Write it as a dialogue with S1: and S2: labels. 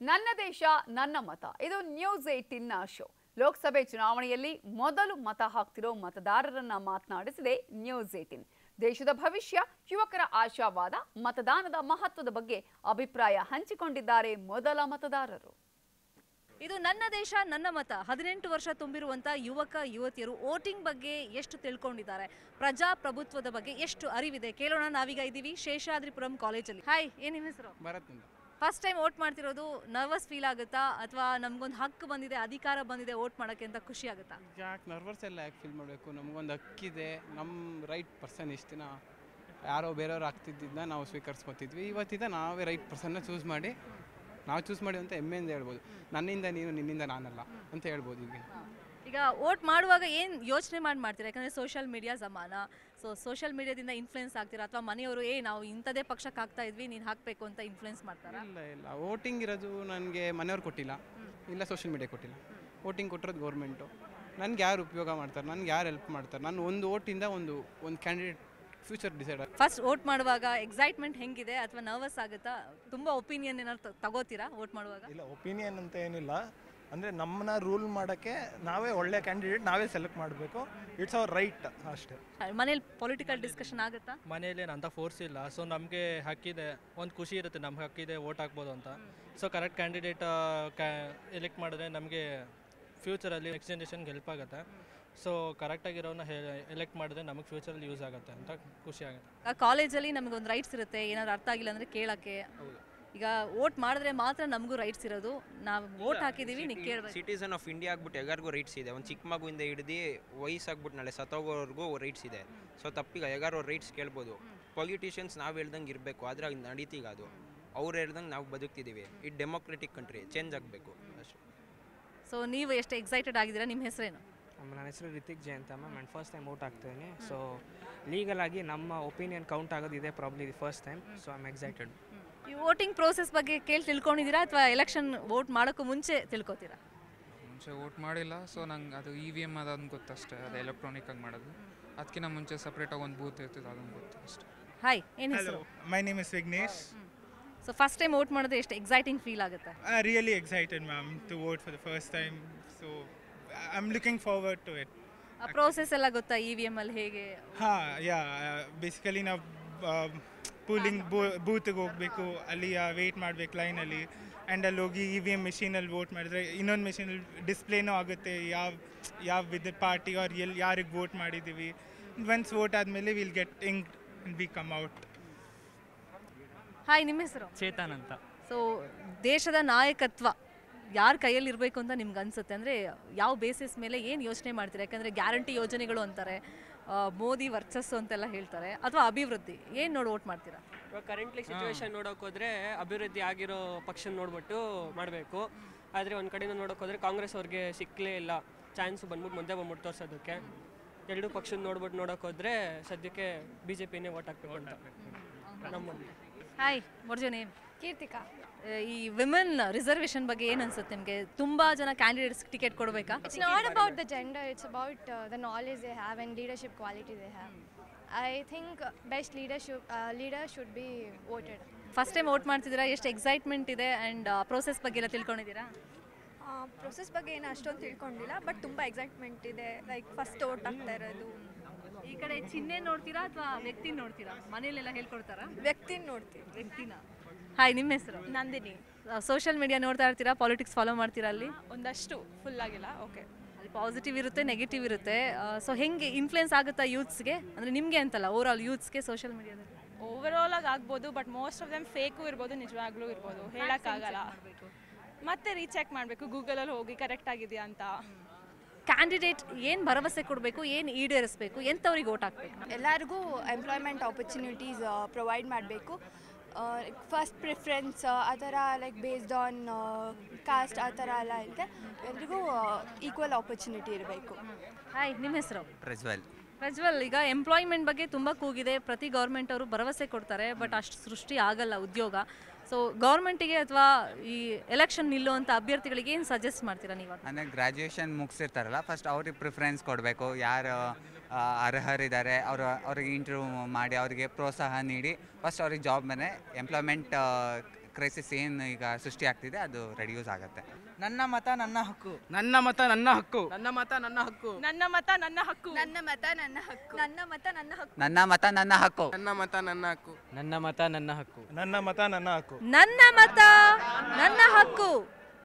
S1: ನನ್ನ ದೇಶ ನನ್ನ ಮತ ಇದು ನ್ಯೂಸ್ ಏಟಿನ್ನ ಶೋ ಲೋಕಸಭೆ ಚುನಾವಣೆಯಲ್ಲಿ ಮೊದಲು ಮತ ಹಾಕ್ತಿರೋ ಮತದಾರರನ್ನ ಮಾತನಾಡಿಸಿದೆ ನ್ಯೂಸ್ ಏಟಿನ್ ದೇಶದ ಭವಿಷ್ಯ ಯುವಕರ ಆಶಾವಾದ ಮತದಾನದ ಮಹತ್ವದ ಬಗ್ಗೆ ಅಭಿಪ್ರಾಯ ಹಂಚಿಕೊಂಡಿದ್ದಾರೆ ಮೊದಲ ಮತದಾರರು
S2: ಇದು ನನ್ನ ದೇಶ ನನ್ನ ಮತ ಹದಿನೆಂಟು ವರ್ಷ ತುಂಬಿರುವಂತ ಯುವಕ ಯುವತಿಯರು ವೋಟಿಂಗ್ ಬಗ್ಗೆ ಎಷ್ಟು ತಿಳ್ಕೊಂಡಿದ್ದಾರೆ ಪ್ರಜಾಪ್ರಭುತ್ವದ ಬಗ್ಗೆ ಎಷ್ಟು ಅರಿವಿದೆ ಕೇಳೋಣ ನಾವೀಗ ಇದ್ದೀವಿ ಶೇಷಾದ್ರಿಪುರಂ ಕಾಲೇಜಲ್ಲಿ ಹಾಯ್ ಏನ್ ನಿಮ್ಮ ಹೆಸರು
S3: ಭರತ್ ಅಂತ
S2: ಫಸ್ಟ್ ಟೈಮ್ ವೋಟ್ ಮಾಡ್ತಿರೋದು ನರ್ವಸ್ ಫೀಲ್ ಆಗುತ್ತಾ ಅಥವಾ ನಮ್ಗೊಂದು ಹಕ್ಕು ಬಂದಿದೆ ಅಧಿಕಾರ ಬಂದಿದೆ ವೋಟ್ ಮಾಡೋಕ್ಕೆ ಅಂತ ಖುಷಿ ಆಗುತ್ತಾ
S3: ಯಾಕೆ ನರ್ವಸ್ ಎಲ್ಲ ಯಾಕೆ ಫೀಲ್ ಮಾಡಬೇಕು ನಮಗೊಂದು ಹಕ್ಕಿದೆ ನಮ್ಮ ರೈಟ್ ಪರ್ಸನ್ ಇಷ್ಟು ದಿನ ಯಾರೋ ಬೇರೆಯವ್ರು ಆಗ್ತಿದ್ದಿದ್ದನ್ನ ನಾವು ಸ್ವೀಕರಿಸ್ಕೊತಿದ್ವಿ ಇವತ್ತಿದ ನಾವೇ ರೈಟ್ ಪರ್ಸನ್ನ ಚೂಸ್ ಮಾಡಿ ನಾವು ಚೂಸ್ ಮಾಡಿ ಅಂತ ಹೆಮ್ಮೆಯಿಂದ ಹೇಳ್ಬೋದು ನನ್ನಿಂದ ನೀನು ನಿನ್ನಿಂದ ನಾನಲ್ಲ ಅಂತ ಹೇಳ್ಬೋದು ಈಗ
S2: ಈಗ ವೋಟ್ ಮಾಡುವಾಗ ಏನು ಯೋಚನೆ ಮಾಡಿ ಮಾಡ್ತೀರಾ ಯಾಕಂದರೆ ಸೋಷಿಯಲ್ ಮೀಡಿಯಾ ಜಮಾನ ಸೊ ಸೋಷಿಯಲ್ ಮೀಡಿಯಾದಿಂದ ಇನ್ಫ್ಲುಯೆನ್ಸ್ ಆಗ್ತೀರಾ ಅಥವಾ ಮನೆಯವರು ಏ ನಾವು ಇಂಥದೇ ಪಕ್ಷಕ್ಕೆ ಹಾಕ್ತಾ ಇದ್ವಿ ನೀನು ಹಾಕಬೇಕು ಅಂತ ಇನ್ಫ್ಲುಯೆನ್ಸ್ ಮಾಡ್ತಾರಾ
S3: ಇಲ್ಲ ಇಲ್ಲ ವೋಟಿಂಗ್ ಇರೋದು ನನಗೆ ಮನೆಯವ್ರು ಕೊಟ್ಟಿಲ್ಲ ಇಲ್ಲ ಸೋಷಿಯಲ್ ಮೀಡಿಯಾ ಕೊಟ್ಟಿಲ್ಲ ವೋಟಿಂಗ್ ಕೊಟ್ಟಿರೋದು ಗೌರ್ಮೆಂಟು ನನಗೆ ಯಾರು ಉಪಯೋಗ ಮಾಡ್ತಾರೆ ನನಗೆ ಯಾರು ಹೆಲ್ಪ್ ಮಾಡ್ತಾರೆ ನಾನು ಒಂದು ವೋಟಿಂದ ಒಂದು ಒಂದು candidate future decide
S2: first vote ಮಾಡುವಾಗ ಎಕ್ಸೈಟ್ಮೆಂಟ್ ಹೆಂಗಿದೆ ಅಥವಾ ನರ್ವಸ್ ಆಗುತ್ತಾ ತುಂಬ ಒಪಿನಿಯನ್ ಏನಾದ್ರು ತ- ತಗೋತೀರಾ ವೋಟ್ ಮಾಡುವಾಗ
S4: ಇಲ್ಲ ಒಪಿನಿಯನ್ ಅಂತ ಏನಿಲ್ಲ ಅಂದರೆ ನಮ್ಮನ್ನ ರೂಲ್ ಮಾಡೋಕ್ಕೆ ನಾವೇ ಒಳ್ಳೆ ಕ್ಯಾಂಡಿಡೇಟ್ ನಾವೇ ಸೆಲೆಕ್ಟ್ ಮಾಡಬೇಕು ಇಟ್ಸ್ ಅವರ್ ರೈಟ್ ಅಷ್ಟೇ
S2: ಮನೇಲಿ ಪೊಲಿಟಿಕಲ್ ಡಿಸ್ಕಷನ್ ಆಗುತ್ತಾ
S5: ಮನೇಲಿ ಅಂಥ ಫೋರ್ಸ್ ಇಲ್ಲ ಸೊ ನಮಗೆ ಹಕ್ಕಿದೆ ಒಂದು ಖುಷಿ ಇರುತ್ತೆ ನಮ್ಗೆ ಹಕ್ಕಿದೆ ವೋಟ್ ಹಾಕ್ಬೋದು ಅಂತ ಸೊ ಕರೆಕ್ಟ್ ಕ್ಯಾಂಡಿಡೇಟ್ ಕ್ಯಾ ಎಲೆಕ್ಟ್ ಮಾಡಿದ್ರೆ ನಮಗೆ ಫ್ಯೂಚರಲ್ಲಿ ನೆಕ್ಸ್ಟ್ ಜನ್ರೇಷನ್ಗೆ ಹೆಲ್ಪ್ ಆಗುತ್ತೆ ಸೊ ಕರೆಕ್ಟಾಗಿರೋನ ಎಲೆಕ್ಟ್ ಮಾಡಿದ್ರೆ ನಮಗೆ ಫ್ಯೂಚರಲ್ಲಿ ಯೂಸ್ ಆಗುತ್ತೆ ಅಂತ ಖುಷಿ ಆಗುತ್ತೆ
S2: ಕಾಲೇಜಲ್ಲಿ ನಮಗೆ ಒಂದು ರೈಟ್ಸ್ ಇರುತ್ತೆ ಏನಾದ್ರು ಅರ್ಥ ಆಗಿಲ್ಲ ಅಂದರೆ ಕೇಳೋಕ್ಕೆ ಈಗ ವೋಟ್ ಮಾಡಿದ್ರೆ ಮಾತ್ರ ನಮಗೂ ರೈಟ್ಸ್ ಇರೋದು ನಾವು ವೋಟ್ ಹಾಕಿದ್ದೀವಿ ನೀವು ಕೇಳಬೇಕು
S6: ಸಿಟಿಸನ್ ಆಫ್ ಇಂಡಿಯಾ ಆಗ್ಬಿಟ್ಟು ಎಲ್ಲರಿಗೂ ರೈಟ್ಸ್ ಇದೆ ಒಂದು ಚಿಕ್ಕ ಮಗುವಿಂದ ಹಿಡಿದು ವಯಸ್ಸಾಗ್ಬಿಟ್ಟು ನಾಳೆ ಸತ್ತೋಗೋರ್ಗೂ ರೈಟ್ಸ್ ಇದೆ ಸೊ ತಪ್ಪಿಗ ಎಲ್ಲರೂ ರೈಟ್ಸ್ ಕೇಳ್ಬೋದು ಪೊಲಿಟಿಷಿಯನ್ಸ್ ನಾವು ಹೇಳ್ದಂಗೆ ಇರಬೇಕು ಆದರೆ ಅದು ನಡೀತೀಗ ಅದು ಅವ್ರು ಹೇಳ್ದಂಗೆ ನಾವು ಬದುಕ್ತಿದ್ದೀವಿ ಇದು ಡೆಮೋಕ್ರೆಟಿಕ್ ಕಂಟ್ರಿ ಚೇಂಜ್ ಆಗಬೇಕು ಅಷ್ಟೇ
S2: ಸೊ ನೀವು ಎಷ್ಟು ಎಕ್ಸೈಟೆಡ್ ಆಗಿದ್ದೀರಾ ನಿಮ್ಮ ಹೆಸರೇನು
S7: ನನ್ನ ಹೆಸರು ರಿತಿಕ್ ಜೈ ಅಂತ ma'am and first time vote ಆಗ್ತಾಯಿದ್ದೀನಿ ಸೊ ಲೀಗಲ್ ಆಗಿ ನಮ್ಮ ಒಪಿನಿಯನ್ ಕೌಂಟ್ ಆಗೋದು ಇದೆ ಪ್ರಾಬ್ಲಿ ಇದು first time so I am excited
S2: ಈ ವೋಟಿಂಗ್ ಪ್ರೋಸೆಸ್ ಬಗ್ಗೆ ಕೇಳಿ ತಿಳ್ಕೊಂಡಿದ್ದೀರಾ ಅಥವಾ ಎಲೆಕ್ಷನ್ ವೋಟ್ ಮಾಡೋಕ್ಕೂ ಮುಂಚೆ ತಿಳ್ಕೊತೀರಾ
S8: ಮುಂಚೆ ವೋಟ್ ಮಾಡಿಲ್ಲ ಸೊ ನಂಗೆ ಅದು ಇ ವಿ ಎಮ್ ಅದೊಂದು ಗೊತ್ತಷ್ಟೇ ಅದು ಎಲೆಕ್ಟ್ರಾನಿಕ್ ಆಗಿ ಮಾಡೋದು ಅದಕ್ಕಿಂತ ಮುಂಚೆ ಸಪ್ರೇಟಾಗಿ ಒಂದು ಬೂತ್ ಇರ್ತದೆ ಅದೊಂದು ಗೊತ್ತು ಅಷ್ಟೇ
S2: ಹಾಯ್ ಏನು ಹೆಸರು
S9: Hello, my name is Vignesh.
S2: So first time vote ಮಾಡಿದ್ರೆ ಎಷ್ಟು ಎಕ್ಸೈಟಿಂಗ್ ಫೀಲ್ ಆಗುತ್ತೆ
S9: I'm really excited, ma'am, to vote for the first time. So I- I'm looking forward to it.
S2: ಆ ಪ್ರೋಸೆಸ್ ಎಲ್ಲ ಗೊತ್ತಾ ಇ ವಿ ಎಮ್ ಅಲ್ಲಿ ಹೇಗೆ
S9: ಹಾ ಯಾ basically ನಾವು ಪೂಲಿಂಗ್ ಬೂತ್ಗೆ ಹೋಗಬೇಕು ಅಲ್ಲಿ ವೆಯ್ಟ್ ಮಾಡಬೇಕು ಲೈನಲ್ಲಿ ಆ್ಯಂಡ್ ಅಲ್ಲಿ ಹೋಗಿ ಇ ವಿ ಎಮ್ ಮಿಷಿನಲ್ಲಿ ವೋಟ್ ಮಾಡಿದ್ರೆ ಇನ್ನೊಂದು ಮಿಷಿನಲ್ಲಿ ಡಿಸ್ಪ್ಲೇನೂ ಆಗುತ್ತೆ ಯಾವ ಯಾವ ವಿದ್ ಪಾರ್ಟಿ ಅವ್ರು ಎಲ್ಲಿ ಯಾರಿಗೆ ವೋಟ್ ಮಾಡಿದ್ದೀವಿ ಒನ್ಸ್ ವೋಟ್ ಆದಮೇಲೆ ವಿಲ್ ಗೆಟ್ ಇಂಗ್ ವಿ ಕಮ್ ಔಟ್
S2: ಹಾಯ್ ನಿಮ್ಮ ಹೆಸರು
S5: ಚೇತನ್ ಅಂತ
S2: ಸೊ ದೇಶದ ನಾಯಕತ್ವ ಯಾರ ಕೈಯಲ್ಲಿ ಇರಬೇಕು ಅಂತ ನಿಮ್ಗೆ ಅನ್ಸುತ್ತೆ ಅಂದರೆ ಯಾವ ಬೇಸಿಸ್ ಮೇಲೆ ಏನು ಯೋಚನೆ ಮಾಡ್ತೀರಾ ಯಾಕಂದರೆ ಗ್ಯಾರಂಟಿ ಯೋಜನೆಗಳು ಅಂತಾರೆ ಆ, ಮೋದಿ ವರ್ಚಸ್ಸು ಅಂತೆಲ್ಲ ಹೇಳ್ತಾರೆ ಅಥವಾ ಅಭಿವೃದ್ಧಿ ಏನು ನೋಡಿ ವೋಟ್ ಮಾಡ್ತೀರಾ
S10: ಇವಾಗ ಕರೆಂಟ್ಲಿ ಸಿಚುವೇಶನ್ ನೋಡೋಕೆ ಹೋದ್ರೆ ಅಭಿವೃದ್ಧಿ ಆಗಿರೋ ಪಕ್ಷ ನೋಡ್ಬಿಟ್ಟು ಮಾಡಬೇಕು ಆದರೆ ಒಂದು ಕಡೆಯಿಂದ ನೋಡೋಕೆ ಹೋದ್ರೆ ಕಾಂಗ್ರೆಸ್ ಅವ್ರಿಗೆ ಸಿಕ್ಕಲೇ ಇಲ್ಲ ಚಾನ್ಸ್ ಬಂದ್ಬಿಟ್ಟು ಮುಂದೆ ಬಂದ್ಬಿಟ್ಟು ತೋರ್ಸೋದಕ್ಕೆ ಎರಡು ಪಕ್ಷದ ನೋಡ್ಬಿಟ್ಟು ನೋಡೋಕೆ ಹೋದ್ರೆ ಸದ್ಯಕ್ಕೆ ಬಿ ಜೆ ಪಿನೇ ಓಟ್ ಹಾಕ್ಬೇಕು ಅಂತ ನಮ್ಮ
S2: hi what's your name
S11: Keerthika
S2: ಈ ವಿಮೆನ್ ರಿಸರ್ವೇಷನ್ ಬಗ್ಗೆ ಏನು ಅನ್ಸುತ್ತೆ ನಿಮಗೆ ತುಂಬ ಜನ ಕ್ಯಾಂಡಿಡೇಟ್ಸ್ ಟಿಕೆಟ್ ಕೊಡಬೇಕಾ
S11: It's not about the gender, it's about uh, the knowledge they have and leadership quality they have. I think uh, best leadership uh, leader should be voted.
S2: First time vote ಮಾಡ್ತಿದ್ದೀರಾ ಎಷ್ಟು excitement ಇದೆ and process ಬಗ್ಗೆ ಎಲ್ಲ ತಿಳ್ಕೊಂಡಿದ್ದೀರಾ
S12: process ಬಗ್ಗೆ ಏನು ಅಷ್ಟೊಂದು ತಿಳ್ಕೊಂಡಿಲ್ಲ but ತುಂಬ ಎಕ್ಸೈಟ್ಮೆಂಟ್ ಇದೆ ಲೈಕ್ ಫಸ್ಟ್ ಓಟ್ ಆಗ್ತಾ ಇರೋದು
S2: ಈ ಕಡೆ ಚಿಹ್ನೆ ನೋಡ್ತೀರಾ ಅಥವಾ ವ್ಯಕ್ತಿ ನೋಡ್ತೀರಾ ಮನೇಲೆಲ್ಲ ಹೇಳ್ಕೊಡ್ತಾರಾ
S12: ವ್ಯಕ್ತಿನ ನೋಡ್ತೀವಿ
S2: ವ್ಯಕ್ತಿನ ಹಾಯ್ ನಿಮ್ಮ ಹೆಸರು
S12: ನಂದಿನಿ
S2: ಸೋಷಿಯಲ್ ಮೀಡಿಯಾ ನೋಡ್ತಾ ಇರ್ತೀರಾ ಪಾಲಿಟಿಕ್ಸ್ ಫಾಲೋ ಮಾಡ್ತೀರಾ ಅಲ್ಲಿ
S12: ಒಂದಷ್ಟು ಫುಲ್ ಆಗಿಲ್ಲ ಓಕೆ
S2: ಅಲ್ಲಿ ಪಾಸಿಟಿವ್ ಇರುತ್ತೆ ನೆಗೆಟಿವ್ ಇರುತ್ತೆ ಸೊ ಹೆಂಗೆ ಇನ್ಫ್ಲುಯೆನ್ಸ್ ಆಗುತ್ತಾ ಯೂತ್ಸ್ಗೆ ಅಂದರೆ ನಿಮಗೆ ಅಂತಲ್ಲ ಓವರ್ ಆಲ್ ಯೂತ್ಸ್ಗೆ ಸೋಷಿಯಲ್ ಮೀಡಿಯಾದಲ್ಲಿ
S12: ಓವರಾಲ್ ಆಗಿ ಆಗ್ಬೋದು but most of them fake ಇರ್ಬೋದು ನಿಜವಾಗ್ಲೂ ಇರ್ಬೋದು ಹೇಳೋಕ್ಕಾಗಲ್ಲ ಮತ್ತೆ ರೀಚೆಕ್ ಮಾಡಬೇಕು ಗೂಗಲಲ್ಲಿ ಹೋಗಿ ಕರೆಕ್ಟ್ ಆಗಿದೆಯಾ ಅಂತ
S2: ಕ್ಯಾಂಡಿಡೇಟ್ ಏನು ಭರವಸೆ ಕೊಡಬೇಕು ಏನು ಈಡೇರಿಸಬೇಕು ಎಂಥವ್ರಿಗೆ ಓಟ್ ಹಾಕಬೇಕು
S11: ಎಲ್ಲರಿಗೂ ಎಂಪ್ಲಾಯ್ಮೆಂಟ್ ಆಪರ್ಚುನಿಟೀಸ್ ಪ್ರೊವೈಡ್ ಮಾಡಬೇಕು ಫಸ್ಟ್ ಪ್ರಿಫರೆನ್ಸ್ ಆ ಥರ ಲೈಕ್ ಬೇಸ್ಡ್ ಆನ್ ಕಾಸ್ಟ್ ಆ ಥರ ಎಲ್ಲ ಇರುತ್ತೆ ಎಲ್ರಿಗೂ ಈಕ್ವಲ್ ಆಪರ್ಚುನಿಟಿ ಇರಬೇಕು
S2: ಹಾಯ್ ನಿಮ್ಮ ಹೆಸರು
S6: ಪ್ರಜ್ವಲ್
S2: ಪ್ರಜ್ವಲ್ ಈಗ ಎಂಪ್ಲಾಯ್ಮೆಂಟ್ ಬಗ್ಗೆ ತುಂಬ ಕೂಗಿದೆ ಪ್ರತಿ ಗೌರ್ಮೆಂಟ್ ಅವರು ಭರವಸೆ ಕೊಡ್ತಾರೆ ಬಟ್ ಅಷ್ಟು ಸೃಷ್ಟಿ ಆಗಲ್ಲ ಉದ್ಯೋಗ ಸೊ ಗೌರ್ಮೆಂಟಿಗೆ ಅಥವಾ ಈ ಎಲೆಕ್ಷನ್ ನಿಲ್ಲುವಂಥ ಅಭ್ಯರ್ಥಿಗಳಿಗೆ ಏನು ಸಜೆಸ್ಟ್ ಮಾಡ್ತೀರಾ ನೀವು
S13: ಅಂದರೆ ಗ್ರ್ಯಾಜುಯೇಷನ್ ಮುಗಿಸಿರ್ತಾರಲ್ಲ ಫಸ್ಟ್ ಅವ್ರಿಗೆ ಪ್ರಿಫರೆನ್ಸ್ ಕೊಡಬೇಕು ಯಾರು ಆ, ಅರ್ಹರಿದ್ದಾರೆ ಅವರು ಅವ್ರಿಗೆ ಇಂಟರ್ವ್ಯೂ ಮಾಡಿ ಅವರಿಗೆ ಪ್ರೋತ್ಸಾಹ ನೀಡಿ ಫಸ್ಟ್ ಅವ್ರಿಗೆ ಜಾಬ್ ಮೇಲೆ ಎಂಪ್ಲಾಯ್ಮೆಂಟ್ ಕ್ರೈಸಿಸ್ ಏನು ಈಗ ಸೃಷ್ಟಿ ಆಗ್ತಿದೆ ಅದು ರೆಡ್ಯೂಸ್ ಆಗುತ್ತೆ
S14: ನನ್ನ ಮತ ನನ್ನ ಹಕ್ಕು
S15: ನನ್ನ ಮತ ನನ್ನ ಹಕ್ಕು
S10: ನನ್ನ ಮತ ನನ್ನ ಹಕ್ಕು
S12: ನನ್ನ ಮತ ನನ್ನ ಹಕ್ಕು
S11: ನನ್ನ ಮತ ನನ್ನ ಹಕ್ಕು ನನ್ನ ಮತ ನನ್ನ ಹಕ್ಕು
S13: ನನ್ನ ಮತ ನನ್ನ ಹಕ್ಕು
S15: ನನ್ನ ಮತ ನನ್ನ ಹಕ್ಕು
S14: ನನ್ನ ಮತ ನನ್ನ ಹಕ್ಕು
S4: ನನ್ನ ಮತ ನನ್ನ ಹಕ್ಕು
S2: ನನ್ನ ಮತ ನನ್ನ ಹಕ್ಕು